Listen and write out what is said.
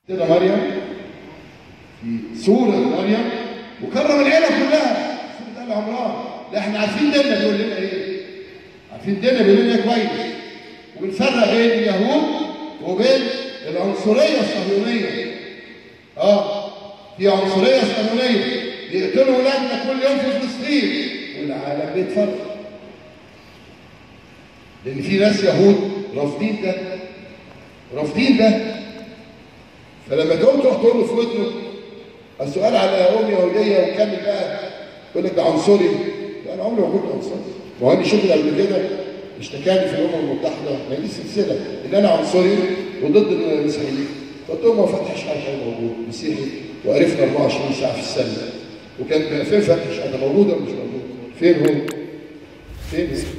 سيدة مريم في سورة مريم وكرم العيلة كلها سورة آل عمران لا احنا عارفين ديننا بيقول لنا ايه عارفين ديننا بيقول لنا كويس وبنفرق بين اليهود وبين العنصرية الصهيونية اه في عنصرية صهيونية يقتلوا ولادنا كل يوم في فلسطين والعالم بيتفرج لأن في ناس يهود رافضين ده رافضين ده فلما تقوم تروح تقول له في ودنه السؤال على أم يهودية وكمل بقى يقول لك ده عنصري لا أنا عمري ما كنت عنصري ما هو أنا شغل قبل كده اشتكاني في الأمم المتحدة ما دي سلسلة إن أنا عنصري وضد المسيحيين قلت لهم هو فتحي شحاته موجود مسيحي وعرفنا 24 ساعة في السنة وكان فين فتحي شحاته موجود ولا مش موجود؟ فين هو؟ فين هو؟